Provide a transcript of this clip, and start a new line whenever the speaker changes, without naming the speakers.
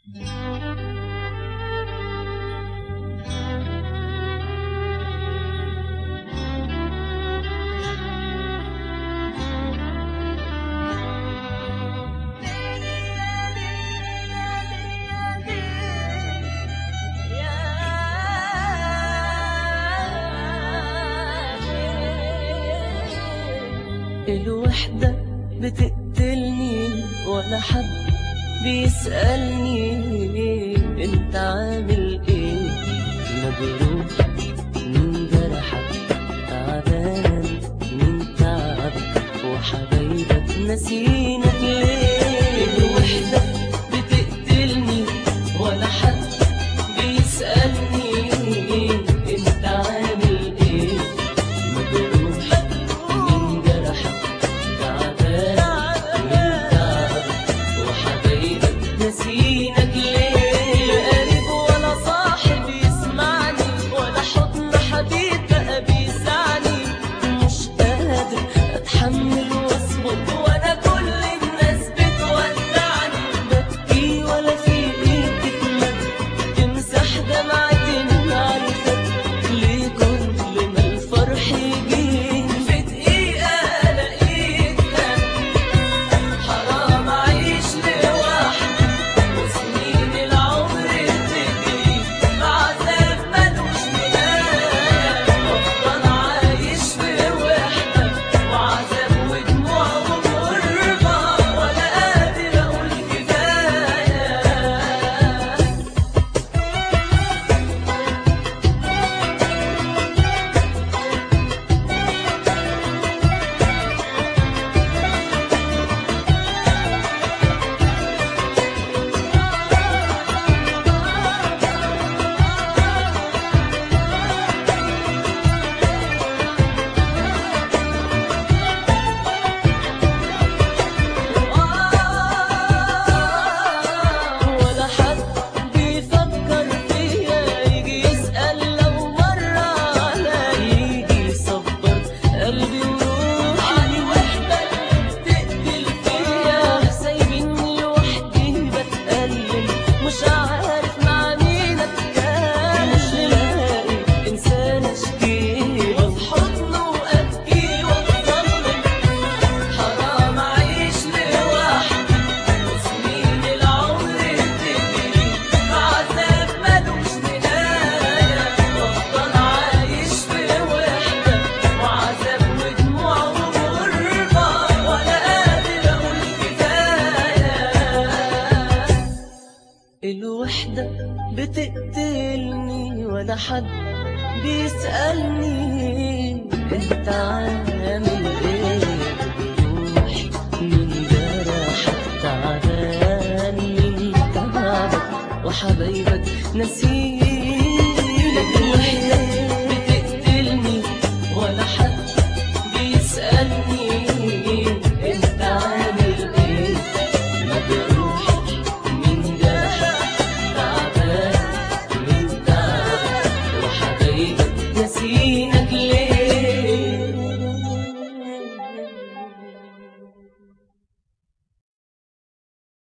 الوحدة بتقتلني ولا حد بيسألني انت عامل ايه مجروح من جرحك تعبان من تعبك وحبايبك نسينك ليه الوحدة بتقتلني ولا حد بيسألني انت عامل ايه مجروح من جرحك تعبان من تعبك وحبايبك نسينك ليه قريب ولا صاحب يسمعني ولا حضن حبيب بقى بيسعني مش قادر اتحمل واصبر وانا كل الناس بتودعني ببكي ولا في ايدي تمد تمسح دمعتي من عارفك ليه كل ما الفرح يجي في دقيقة الاقيك حرام اعيش لوحدي وسنين العمر تجري بعذاب ملوش نهاية افضل عايش في وحدة وعذاب ودموع وغربة ولا قادر اقول كفاية ولا حد بيفكر فيا يجي يسأل لو مرة عليا يجي يصبر قلبي وروحي علي وحدة بتقتل فيا سايبيني لوحدي بتألم مش عارف مع مين اتكلم مش لاقي انسان اشكيه وفي حضنه وابكي واتظلم حرام اعيش لوحدي وسنين العمر تجري بعذاب ملوش نهاية وافضل عايش في وحدة وعذاب ودموع وغربة ولا قادر اقول كفاية الوحدة بتقتلني ولا حد بيسألني انت عامل ايه بروحي من جرحك تعبان من تعبك وحبايبك نسيت